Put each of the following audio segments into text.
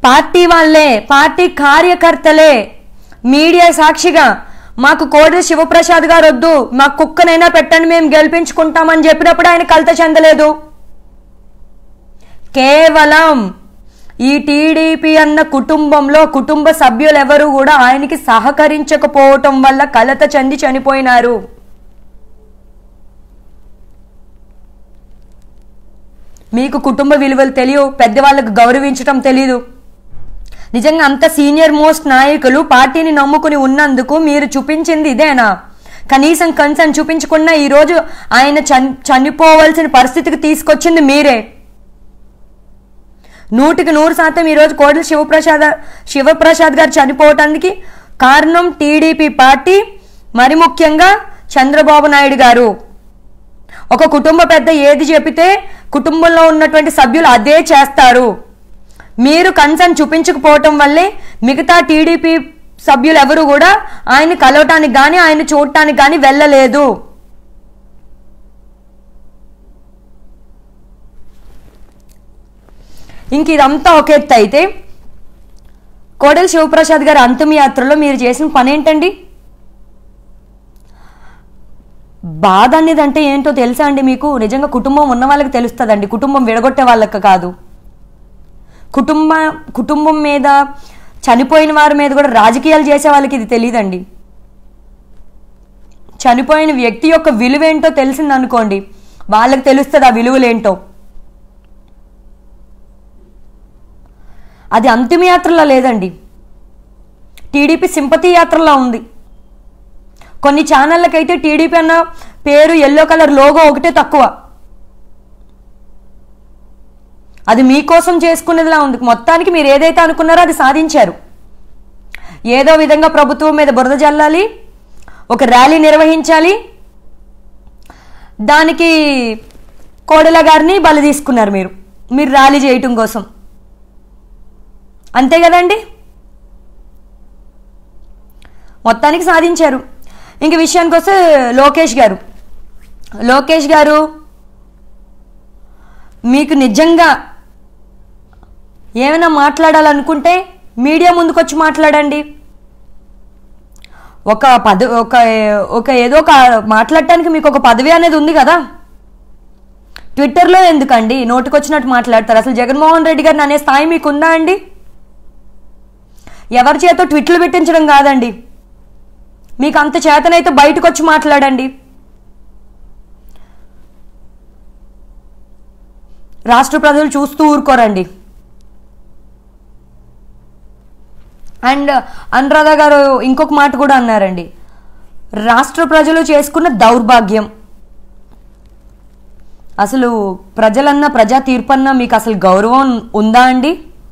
party వాళ్ళే party కార్యకర్తలే media సాక్షిగా మాకు కోడి శివప్రసాద్ గారు వద్దు మా కుక్కనైనా పెట్టండి మేము గెలిపించుకుంటామని చెప్పినప్పుడు ఆయన కలత చెందలేదు కేవలం ఈ టీడీపీ అన్న కుటుంబంలో కుటుంబ సభ్యులు ఎవరు కూడా ఆయనకి సహకరించకపోవటం వల్ల కలత చెంది చనిపోయినారు మీకు కుటుంబ విలువలు తెలియవు పెద్దవాళ్ళకు గౌరవించటం తెలీదు నిజంగా అంత సీనియర్ మోస్ట్ నాయకులు పార్టీని నమ్ముకుని ఉన్నందుకు మీరు చూపించింది ఇదేనా కనీసం కన్సర్న్ చూపించకుండా ఈరోజు ఆయన చని చనిపోవలసిన పరిస్థితికి తీసుకొచ్చింది మీరే నూటికి నూరు శాతం ఈరోజు కోడలి శివప్రసాద్ శివప్రసాద్ గారు చనిపోవటానికి కారణం టీడీపీ పార్టీ మరి ముఖ్యంగా చంద్రబాబు నాయుడు గారు ఒక కుటుంబ పెద్ద ఏది చెబితే కుటుంబంలో ఉన్నటువంటి సభ్యులు అదే చేస్తారు మీరు కన్సర్న్ చూపించకపోవటం వల్లే మిగతా టీడీపీ సభ్యులు ఎవరు కూడా ఆయన కలవటానికి కానీ ఆయన చూడటానికి కానీ వెళ్ళలేదు ఇంక ఇదంతా ఒక ఎత్తు అయితే కోడెల శివప్రసాద్ గారి అంతిమయాత్రలో మీరు చేసిన పని ఏంటండి బాధ అనేది అంటే ఏంటో తెలుసా అండి మీకు నిజంగా కుటుంబం ఉన్న వాళ్ళకి తెలుస్తుందండి కుటుంబం విడగొట్టే వాళ్ళకి కాదు కుటుంబ కుటుంబం మీద చనిపోయిన వారి మీద కూడా రాజకీయాలు చేసే వాళ్ళకి ఇది తెలియదండి చనిపోయిన వ్యక్తి యొక్క విలువ ఏంటో తెలిసిందనుకోండి వాళ్ళకి తెలుస్తుంది ఆ విలువలేంటో అది అంతిమయాత్రలో లేదండి టీడీపీ సింపతి యాత్రలో ఉంది కొన్ని ఛానళ్ళకైతే టీడీపీ అన్న పేరు ఎల్లో కలర్ లోగో ఒకటే తక్కువ అది మీకోసం చేసుకునేదిలా ఉంది మొత్తానికి మీరు ఏదైతే అనుకున్నారో అది సాధించారు ఏదో విధంగా ప్రభుత్వం మీద బురద జల్లాలి ఒక ర్యాలీ నిర్వహించాలి దానికి కోడెల గారిని బలి తీసుకున్నారు మీరు మీరు ర్యాలీ చేయటం కోసం అంతే కదండి మొత్తానికి సాధించారు ఇంక విషయానికి వస్తే లోకేష్ గారు లోకేష్ గారు మీకు నిజంగా ఏమైనా మాట్లాడాలనుకుంటే మీడియా ముందుకొచ్చి మాట్లాడండి ఒక పద ఒక ఒక ఏదో ఒక మాట్లాడటానికి మీకు ఒక పదవి అనేది ఉంది కదా ట్విట్టర్లో ఎందుకండి నోటికొచ్చినట్టు మాట్లాడతారు అసలు జగన్మోహన్ రెడ్డి గారిని అనే స్థాయి మీకు ఉందా అండి ఎవరి చేతో ట్విట్లు పెట్టించడం కాదండి మీకు అంత చేతనైతే బయటకు వచ్చి మాట్లాడండి రాష్ట్ర ప్రజలు చూస్తూ ఊరుకోరండి అండ్ అనురాధ గారు ఇంకొక మాట కూడా అన్నారండి రాష్ట్ర ప్రజలు చేసుకున్న దౌర్భాగ్యం అసలు ప్రజలన్న ప్రజా తీర్పన్నా మీకు అసలు గౌరవం ఉందా అండి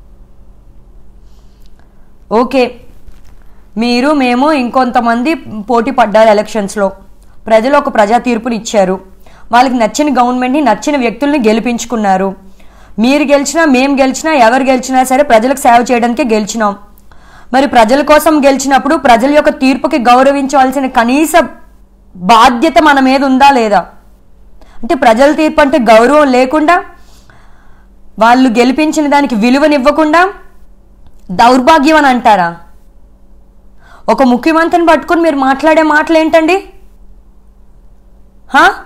ఓకే మీరు మేము ఇంకొంతమంది పోటీ పడ్డారు ఎలక్షన్స్లో ప్రజలు ఒక ప్రజా తీర్పుని ఇచ్చారు వాళ్ళకి నచ్చిన గవర్నమెంట్ని నచ్చిన వ్యక్తుల్ని గెలిపించుకున్నారు మీరు గెలిచినా మేము గెలిచినా ఎవరు గెలిచినా సరే ప్రజలకు సేవ చేయడానికే గెలిచినాం మరి ప్రజల కోసం గెలిచినప్పుడు ప్రజల యొక్క తీర్పుకి గౌరవించవలసిన కనీస బాధ్యత మన మీద ఉందా లేదా అంటే ప్రజల తీర్పు అంటే గౌరవం లేకుండా వాళ్ళు గెలిపించిన దానికి విలువనివ్వకుండా దౌర్భాగ్యం అని అంటారా ఒక ముఖ్యమంత్రిని పట్టుకొని మీరు మాట్లాడే మాటలు ఏంటండి హా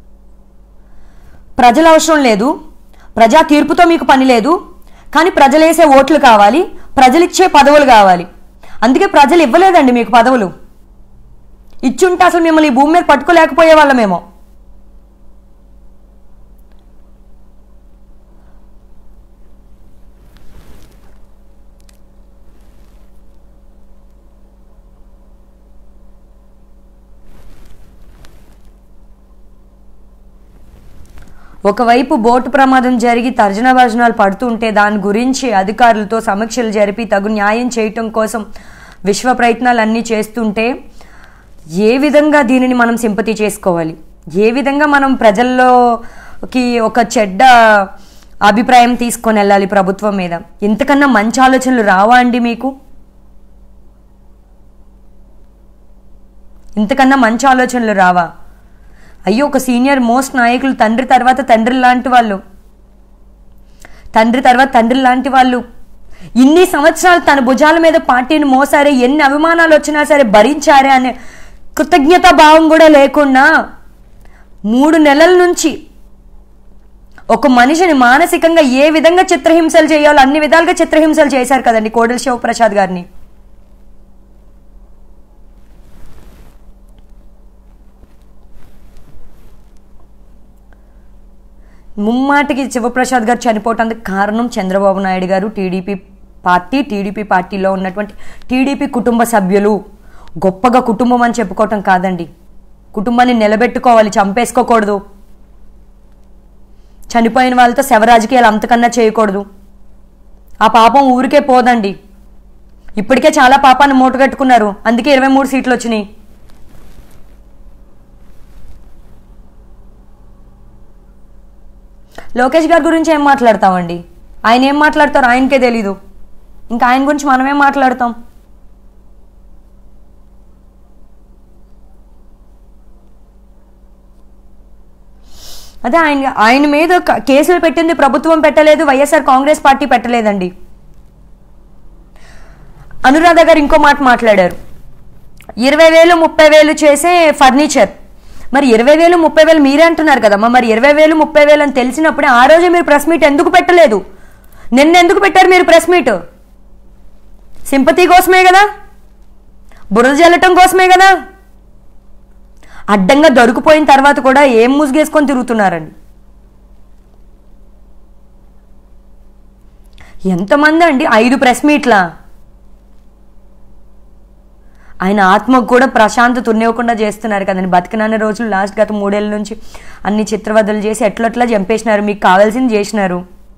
ప్రజల అవసరం లేదు ప్రజా తీర్పుతో మీకు పని లేదు కానీ ప్రజలు వేసే ఓట్లు కావాలి ప్రజలిచ్చే పదవులు కావాలి అందుకే ప్రజలు ఇవ్వలేదండి మీకు పదవులు ఇచ్చుంటే అసలు మిమ్మల్ని ఈ భూమి మీద పట్టుకోలేకపోయే వాళ్ళమేమో ఒకవైపు బోటు ప్రమాదం జరిగి తర్జన భర్జనాలు పడుతుంటే దాని గురించి అధికారులతో సమీక్షలు జరిపి తగు న్యాయం చేయటం కోసం విశ్వ ప్రయత్నాలు అన్నీ చేస్తుంటే ఏ విధంగా దీనిని మనం సింపతి చేసుకోవాలి ఏ విధంగా మనం ప్రజల్లోకి ఒక చెడ్డ అభిప్రాయం తీసుకొని వెళ్ళాలి ప్రభుత్వం మీద ఇంతకన్నా మంచి ఆలోచనలు రావా అండి మీకు ఇంతకన్నా మంచి ఆలోచనలు రావా అయ్యో ఒక సీనియర్ మోస్ట్ నాయకులు తండ్రి తర్వాత తండ్రి లాంటి వాళ్ళు తండ్రి తర్వాత తండ్రి లాంటి వాళ్ళు ఇన్ని సంవత్సరాలు తన భుజాల మీద పార్టీని మోసారే ఎన్ని అభిమానాలు వచ్చినా సరే భరించారే అనే కృతజ్ఞతా భావం కూడా లేకుండా మూడు నెలల నుంచి ఒక మనిషిని మానసికంగా ఏ విధంగా చిత్రహింసలు చేయాలో అన్ని విధాలుగా చిత్రహింసలు చేశారు కదండి కోడెల శివప్రసాద్ గారిని ముమ్మాటికి శివప్రసాద్ గారు చనిపోవటానికి కారణం చంద్రబాబు నాయుడు గారు టీడీపీ పార్టీ టీడీపీ పార్టీలో ఉన్నటువంటి టీడీపీ కుటుంబ సభ్యులు గొప్పగా కుటుంబం అని చెప్పుకోవటం కాదండి కుటుంబాన్ని నిలబెట్టుకోవాలి చంపేసుకోకూడదు చనిపోయిన వాళ్ళతో శవ రాజకీయాలు అంతకన్నా చేయకూడదు ఆ పాపం ఊరికే పోదండి ఇప్పటికే చాలా పాపాన్ని మూటగట్టుకున్నారు అందుకే ఇరవై మూడు సీట్లు వచ్చినాయి లోకేష్ గారి గురించి ఏం మాట్లాడతామండి ఆయన ఏం మాట్లాడతారో ఆయనకే తెలీదు ఇంకా ఆయన గురించి మనమేం మాట్లాడతాం అదే ఆయన ఆయన మీద క- కేసులు పెట్టింది ప్రభుత్వం పెట్టలేదు వైఎస్ఆర్ కాంగ్రెస్ పార్టీ పెట్టలేదండి అనురాధ గారు ఇంకో మాట మాట్లాడారు ఇరవై వేలు ముప్పై వేలు చేసే ఫర్నిచర్ మరి ఇరవై వేలు ముప్పై వేలు మీరే అంటున్నారు కదమ్మా మరి ఇరవై వేలు ముప్పై వేలు అని తెలిసినప్పుడే ఆ రోజే మీరు ప్రెస్ మీట్ ఎందుకు పెట్టలేదు నిన్న ఎందుకు పెట్టారు మీరు ప్రెస్ మీట్ సింపతి కోసమే కదా బురద జల్లటం కోసమే కదా అడ్డంగా దొరికిపోయిన తర్వాత కూడా ఏం ముసుగేసుకొని తిరుగుతున్నారండి ఎంతమంది అండి ఐదు ప్రెస్ మీట్లా ఆయన ఆత్మకు కూడా ప్రశాంతత ఉన్నవ్వకుండా చేస్తున్నారు కదండి బతికినాన్న రోజులు లాస్ట్ గత మూడేళ్ళ నుంచి అన్ని చిత్రవదలు చేసి ఎట్లట్లా చంపేసినారు మీకు కావాల్సింది చేసినారు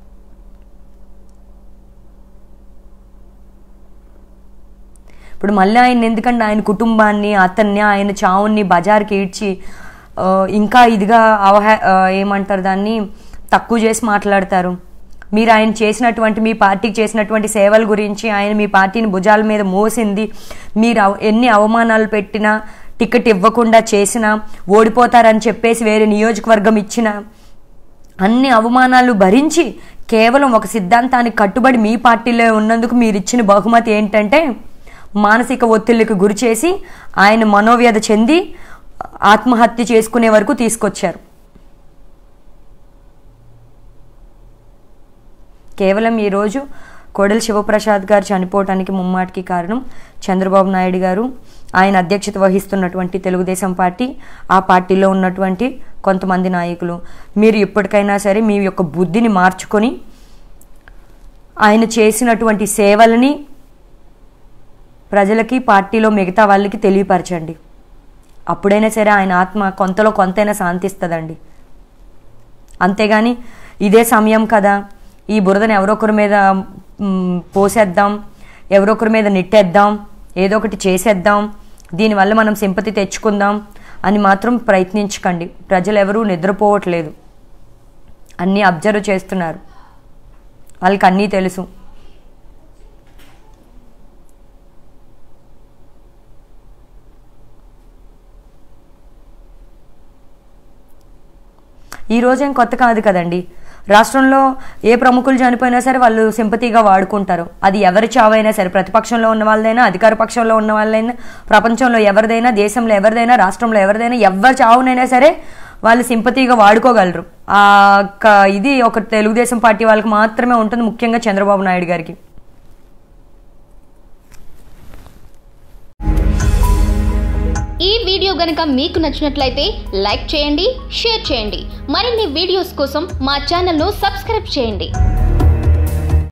ఇప్పుడు మళ్ళీ ఆయన ఎందుకంటే ఆయన కుటుంబాన్ని అతన్ని ఆయన చావుని బజార్కి ఈడ్చి ఆ, ఇంకా ఇదిగా అవహ ఆ, ఏమంటారు దాన్ని తక్కువ చేసి మాట్లాడతారు మీరు ఆయన చేసినటువంటి మీ పార్టీకి చేసినటువంటి సేవల గురించి ఆయన మీ పార్టీని భుజాల మీద మోసింది మీరు అవ- ఎన్ని అవమానాలు పెట్టినా టికెట్ ఇవ్వకుండా చేసినా ఓడిపోతారని చెప్పేసి వేరే నియోజకవర్గం ఇచ్చినా అన్ని అవమానాలు భరించి కేవలం ఒక సిద్ధాంతానికి కట్టుబడి మీ పార్టీలో ఉన్నందుకు మీరు ఇచ్చిన బహుమతి ఏంటంటే మానసిక ఒత్తిళ్లకు గురి చేసి ఆయన మనోవ్యధ చెంది ఆత్మహత్య చేసుకునే వరకు తీసుకొచ్చారు కేవలం ఈరోజు కోడెల శివప్రసాద్ గారు చనిపోవటానికి ముమ్మాటికి కారణం చంద్రబాబు నాయుడు గారు ఆయన అధ్యక్షత వహిస్తున్నటువంటి తెలుగుదేశం పార్టీ ఆ పార్టీలో ఉన్నటువంటి కొంతమంది నాయకులు మీరు ఇప్పటికైనా సరే మీ యొక్క బుద్ధిని మార్చుకొని ఆయన చేసినటువంటి సేవలని ప్రజలకి పార్టీలో మిగతా వాళ్ళకి తెలియపరచండి అప్పుడైనా సరే ఆయన ఆత్మ కొంతలో కొంతైనా శాంతిస్తుందండి అంతేగాని ఇదే సమయం కదా ఈ బురదను ఎవరొకరి మీద మ్, పోసేద్దాం ఎవరొకరి మీద నెట్టేద్దాం ఏదో ఒకటి చేసేద్దాం దీనివల్ల మనం సింపతి తెచ్చుకుందాం అని మాత్రం ప్రయత్నించకండి ప్రజలు ఎవరూ నిద్రపోవట్లేదు అన్నీ అబ్జర్వ్ చేస్తున్నారు వాళ్ళకి అన్నీ తెలుసు ఈ రోజేం కొత్త కాదు కదండి రాష్ట్రంలో ఏ ప్రముఖులు చనిపోయినా సరే వాళ్ళు సింపతిగా వాడుకుంటారు అది ఎవరి చావైనా సరే ప్రతిపక్షంలో ఉన్న వాళ్ళైనా అధికార పక్షంలో ఉన్న వాళ్ళైనా ప్రపంచంలో ఎవరిదైనా దేశంలో ఎవరిదైనా రాష్ట్రంలో ఎవరిదైనా ఎవరి చావునైనా సరే వాళ్ళు సింపతిగా వాడుకోగలరు ఆ క- ఇది ఒక తెలుగుదేశం పార్టీ వాళ్ళకి మాత్రమే ఉంటుంది ముఖ్యంగా చంద్రబాబు నాయుడు గారికి ఈ వీడియో గనుక మీకు నచ్చినట్లయితే లైక్ చేయండి షేర్ చేయండి మరిన్ని వీడియోస్ కోసం మా ఛానల్ను సబ్స్క్రైబ్ చేయండి